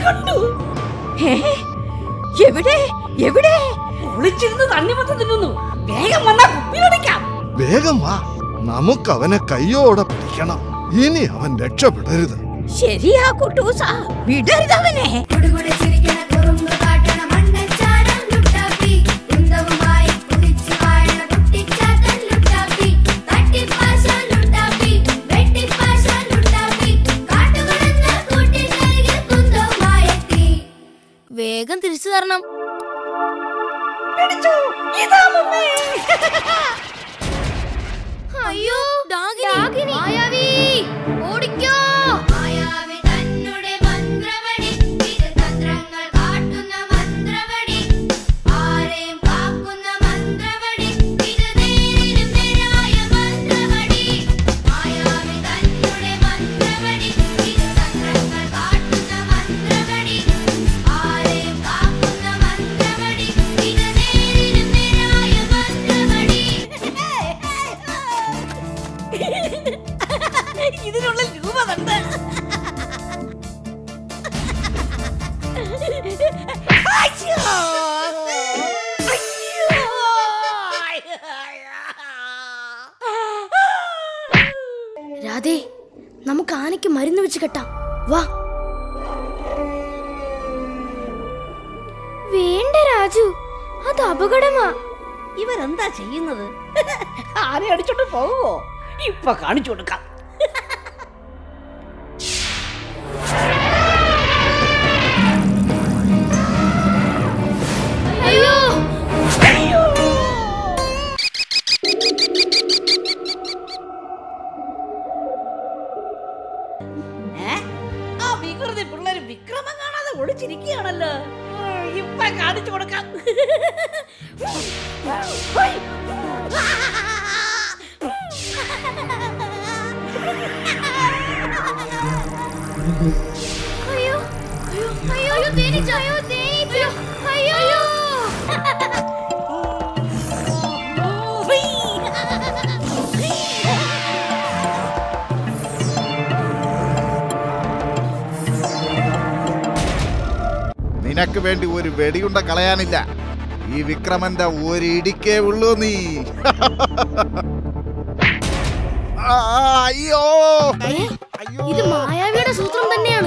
കണ്ടു ഏ? എവിടെ എവിടെ ഒളിച്ചിരുന്ന് തണ്ണിമത്തം തിന്നുന്നു വേഗം വന്നാ കുപ്പിയിലടിക്കാം വേഗം വാ നമുക്ക് അവനെ കയ്യോടെ പിടിക്കണം ഇനി അവൻ രക്ഷപ്പെടരുത് ശരിയാ കുട്ടൂസ വിടരുതവനെ കുടുകുടെ ചിരിക്കണ കുറുമ്പ് കാട്ടണ മണ്ണച്ചാരം ലുട്ടാപ്പി കുന്തവുമായി കുതിച്ചു വാഴണ കുട്ടിച്ചാത്തൻ ലുട്ടാപ്പി തട്ടിപ്പാശ ലുട്ടാപ്പി വെട്ടിപ്പാശ ലുട്ടാപ്പി കാട്ടുകുളഞ്ഞ കൂട്ടിനരികിൽ കുന്തവുമായെത്തി വേഗം തിരിച്ചു തരണം പിടിച്ചു ഇതാ മുമ്മേ അയ്യോ ഡാകിനി മായാവി ഓടിക്കോ മായാവി തന്നുടെ മന്ത്രവടി ഇത് തന്ത്രങ്ങൾ കാട്ടുന്ന മന്ത്രവടി ആരെയും കാക്കുന്ന മന്ത്രവടി ഇത് നേരിനും നേരായ മന്ത്രവടി മായാവി തന്നുടെ മന്ത്രവടി ഇത് തന്ത്രങ്ങൾ കാട്ടുന്ന മന്ത്രവടി ആരെയും കാക്കുന്ന മന്ത്രവടി ഇത് നേരിനും നേരായ മന്ത്രവടി ഇതിനുള്ള രൂപ കണ്ട് അയ്യോ! അയ്യോ! രാധേ നമുക്ക് ആനയ്ക്ക് മരുന്ന് വെച്ച് കെട്ടാം വാ വേണ്ട രാജു അത് അപകടമാ ഇവരെന്താ ചെയ്യുന്നത് ആരെ അടിച്ചോണ്ട് പോവോ ഇപ്പൊ കാണിച്ചു കൊടുക്കാം അയ്യോ ഏ? ആ വികൃതി പിള്ളേര് വിക്രമം കാണാതെ ഒളിച്ചിരിക്കുകയാണല്ലോ ഉം, ഇപ്പൊ കാണിച്ചു കൊടുക്കാം അയ്യോ അയ്യോ അയ്യോ അയ്യോ തേനീച്ച അയ്യോ തേനീച്ച അയ്യോ അയ്യോ നിനക്ക് വേണ്ടി ഒരു വെടിയുണ്ട കളയാനില്ല ഈ വിക്രമന്റെ ഒരിടിക്കേ ഉള്ളൂ നീ ആ, അയ്യോ ഏ? അയ്യോ ഇത് മായാവിയുടെ സൂത്രം തന്നെയാണ്